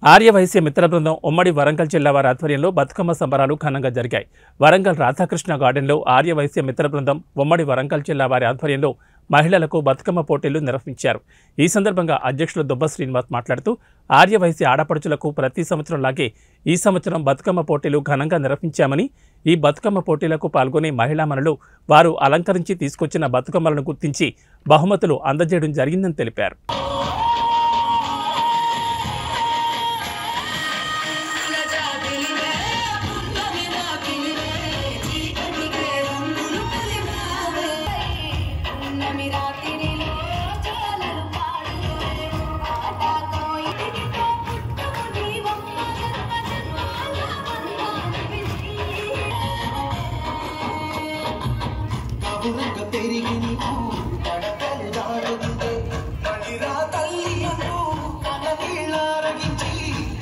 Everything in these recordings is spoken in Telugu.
ఆర్యవైశ్య మిత్ర బృందం ఉమ్మడి వరంగల్ జిల్లా వారి ఆధ్వర్యంలో బతుకమ్మ సంబరాలు ఘనంగా జరిగాయి వరంగల్ రాధాకృష్ణ గార్డెన్లో ఆర్యవైశ్య మిత్ర బృందం ఉమ్మడి వరంగల్ జిల్లా వారి ఆధ్వర్యంలో మహిళలకు బతుకమ్మ పోటీలు నిర్వహించారు ఈ సందర్భంగా అధ్యక్షులు దుబ్బ శ్రీనివాస్ మాట్లాడుతూ ఆర్యవైశ్య ఆడపడుచులకు ప్రతి సంవత్సరం లాగే ఈ సంవత్సరం బతుకమ్మ పోటీలు ఘనంగా నిర్వహించామని ఈ బతుకమ్మ పోటీలకు పాల్గొనే మహిళామణులు వారు అలంకరించి తీసుకొచ్చిన బతుకమ్మలను గుర్తించి బహుమతులు అందజేయడం జరిగిందని తెలిపారు కబురంగ పెరిగి నీకు తడకలు దాడుతుందే మదిరా తల్లి అంటూ కన్న నీళ్ళారగించి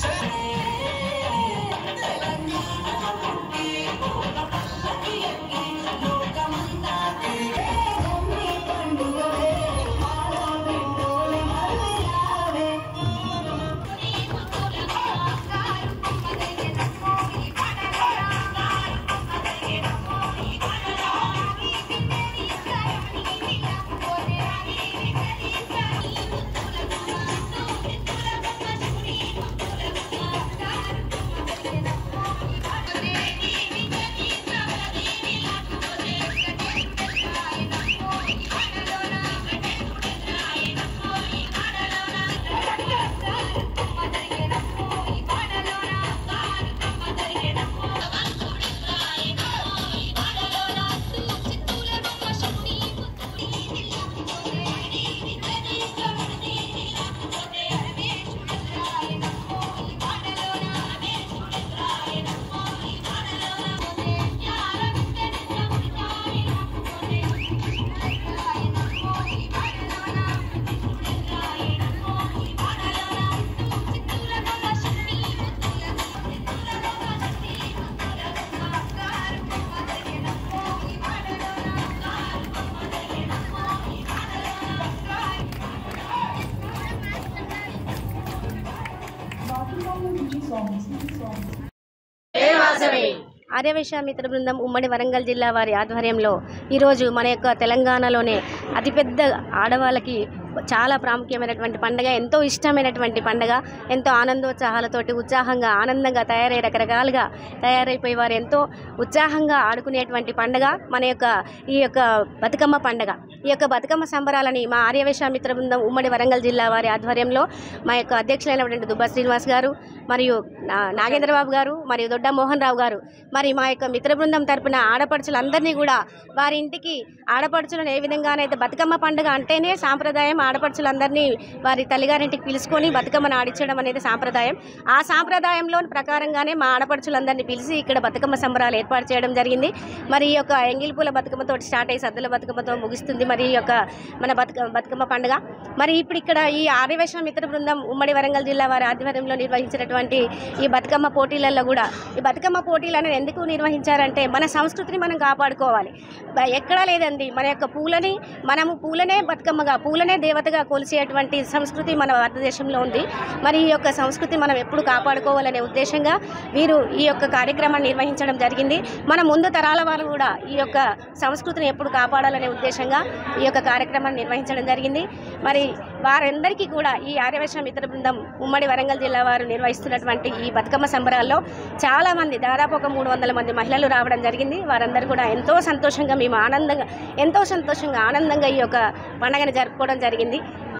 ఆర్యవేశ మిత్ర బృందం ఉమ్మడి వరంగల్ జిల్లా వారి ఆధ్వర్యంలో ఈరోజు మన యొక్క తెలంగాణలోనే అతిపెద్ద ఆడవాళ్ళకి చాలా ప్రాముఖ్యమైనటువంటి పండుగ ఎంతో ఇష్టమైనటువంటి పండుగ ఎంతో ఆనందోత్సాహాలతోటి ఉత్సాహంగా ఆనందంగా తయారై రకరకాలుగా తయారైపోయి వారు ఎంతో ఉత్సాహంగా ఆడుకునేటువంటి పండుగ మన యొక్క ఈ యొక్క బతుకమ్మ పండుగ ఈ యొక్క బతుకమ్మ సంబరాలని మా ఆర్యవేశ మిత్ర బృందం ఉమ్మడి వరంగల్ జిల్లా వారి ఆధ్వర్యంలో మా యొక్క అధ్యక్షులైనటువంటి దుబ్బా శ్రీనివాస్ గారు మరియు నా- నాగేంద్రబాబు గారు మరియు దొడ్డ మోహన్ రావు గారు మరి మా యొక్క మిత్ర బృందం తరపున ఆడపడుచులందరినీ కూడా వారి ఇంటికి ఆడపడుచులను ఏ విధంగానైతే బతుకమ్మ పండుగ అంటేనే సాంప్రదాయం ఆడపడుచులందరినీ వారి తల్లిగారింటికి పిలుచుకొని బతుకమ్మను ఆడించడం అనేది సాంప్రదాయం ఆ సాంప్రదాయంలో ప్రకారంగానే మా ఆడపడుచులందరినీ పిలిచి ఇక్కడ బతుకమ్మ సంబరాలు ఏర్పాటు చేయడం జరిగింది మరి ఈ యొక్క ఎంగిలిపూల బతుకమ్మతో స్టార్ట్ అయ్యి సద్దుల బతుకమ్మతో ముగుస్తుంది మరి ఈ యొక్క మన బతుక బతుకమ్మ పండుగ మరి ఇప్పుడు ఇక్కడ ఈ ఆర్యవేశ మిత్ర బృందం ఉమ్మడి వరంగల్ జిల్లా వారి ఆధ్వర్యంలో నిర్వహించినటువంటి ఈ బతుకమ్మ పోటీలలో కూడా ఈ బతుకమ్మ పోటీలు అనేది ఎందుకు నిర్వహించారంటే మన సంస్కృతిని మనం కాపాడుకోవాలి బ- ఎక్కడా లేదండి మన యొక్క పూలని మనము పూలనే బతుకమ్మగా పూలనే దేవతగా కొలిసేటువంటి సంస్కృతి మన భారతదేశంలో ఉంది మరి ఈ యొక్క సంస్కృతి మనం ఎప్పుడు కాపాడుకోవాలనే ఉద్దేశంగా వీరు ఈ యొక్క కార్యక్రమాన్ని నిర్వహించడం జరిగింది మన ముందు తరాల వారు కూడా ఈ యొక్క సంస్కృతిని ఎప్పుడు కాపాడాలనే ఉద్దేశంగా ఈ యొక్క కార్యక్రమాన్ని నిర్వహించడం జరిగింది మరి వారందరికీ కూడా ఈ ఆర్యవేశ మిత్ర బృందం ఉమ్మడి వరంగల్ జిల్లా వారు నిర్వహిస్తున్నటువంటి ఈ బతుకమ్మ సంబరాల్లో చాలా మంది దాదాపు ఒక మూడు వందల మంది మహిళలు రావడం జరిగింది వారందరూ కూడా ఎంతో సంతోషంగా మేము ఆనందంగా ఎంతో సంతోషంగా ఆనందంగా ఈ యొక్క పండుగను జరుపుకోవడం జరిగింది